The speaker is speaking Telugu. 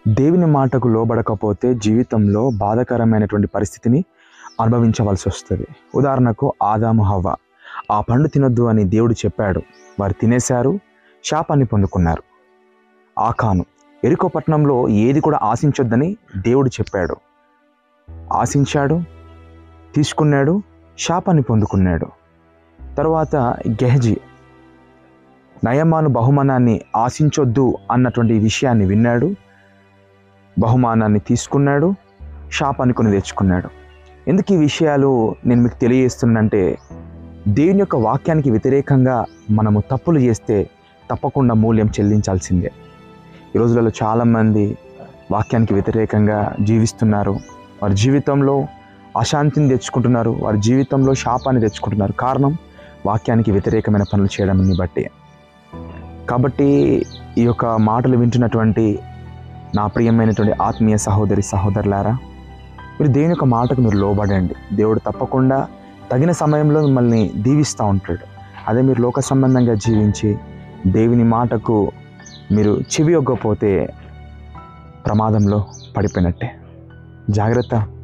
దేవుని మాటకు లోబడకపోతే జీవితంలో బాధాకరమైనటువంటి పరిస్థితిని అనుభవించవలసి వస్తుంది ఉదాహరణకు ఆదాము హవ్వ ఆ పండు తినొద్దు అని దేవుడు చెప్పాడు వారు తినేశారు శాపాన్ని పొందుకున్నారు ఆకాను ఎరుకో పట్టణంలో ఏది కూడా ఆశించొద్దని దేవుడు చెప్పాడు ఆశించాడు తీసుకున్నాడు శాపాన్ని పొందుకున్నాడు తర్వాత గెహజీ నయమాను బహుమానాన్ని ఆశించొద్దు అన్నటువంటి విషయాన్ని విన్నాడు బహుమానాన్ని తీసుకున్నాడు శాపాన్ని కొని తెచ్చుకున్నాడు ఎందుకు ఈ విషయాలు నేను మీకు తెలియజేస్తున్నానంటే దేవుని యొక్క వాక్యానికి వ్యతిరేకంగా మనము తప్పులు చేస్తే తప్పకుండా మూల్యం చెల్లించాల్సిందే ఈ రోజులలో చాలామంది వాక్యానికి వ్యతిరేకంగా జీవిస్తున్నారు వారి జీవితంలో అశాంతిని తెచ్చుకుంటున్నారు వారి జీవితంలో శాపాన్ని తెచ్చుకుంటున్నారు కారణం వాక్యానికి వ్యతిరేకమైన పనులు చేయడాన్ని బట్టి కాబట్టి ఈ యొక్క మాటలు వింటున్నటువంటి నా ప్రియమైనటువంటి ఆత్మీయ సహోదరి సహోదరులారా మీరు దేవుని యొక్క మాటకు మీరు లోబడండి దేవుడు తప్పకుండా తగిన సమయంలో మిమ్మల్ని దీవిస్తూ ఉంటాడు అదే మీరు లోక సంబంధంగా జీవించి దేవుని మాటకు మీరు చెవి ఒగ్గపోతే ప్రమాదంలో పడిపోయినట్టే జాగ్రత్త